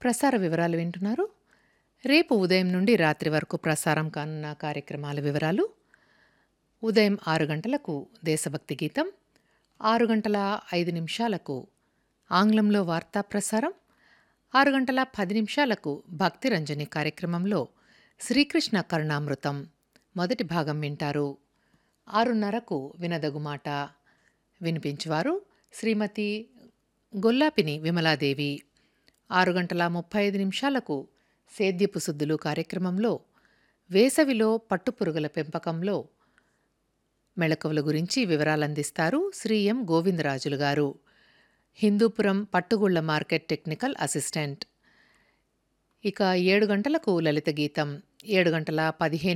ప్రసార వివరాలు వింటున్నారు రేపు ఉదయం నుండి రాత్రి వరకు ప్రసారం కానున్న కార్యక్రమాల వివరాలు ఉదయం ఆరు గంటలకు దేశభక్తి గీతం ఆరు గంటల ఐదు నిమిషాలకు ఆంగ్లంలో వార్తా ప్రసారం ఆరు గంటల పది నిమిషాలకు భక్తి రంజని కార్యక్రమంలో శ్రీకృష్ణ కరుణామృతం మొదటి భాగం వింటారు ఆరున్నరకు వినదగు మాట వినిపించువారు శ్రీమతి గొల్లాపిని విమలాదేవి ఆరు గంటల ముప్పై ఐదు నిమిషాలకు సేద్యపు సుద్దులు కార్యక్రమంలో వేసవిలో పట్టుపురుగుల పెంపకంలో మెళకువల గురించి వివరాలు అందిస్తారు శ్రీ ఎం గోవిందరాజులు గారు హిందూపురం పట్టుగుళ్ల మార్కెట్ టెక్నికల్ అసిస్టెంట్ ఇక ఏడు గంటలకు లలిత గీతం ఏడు గంటల పదిహేను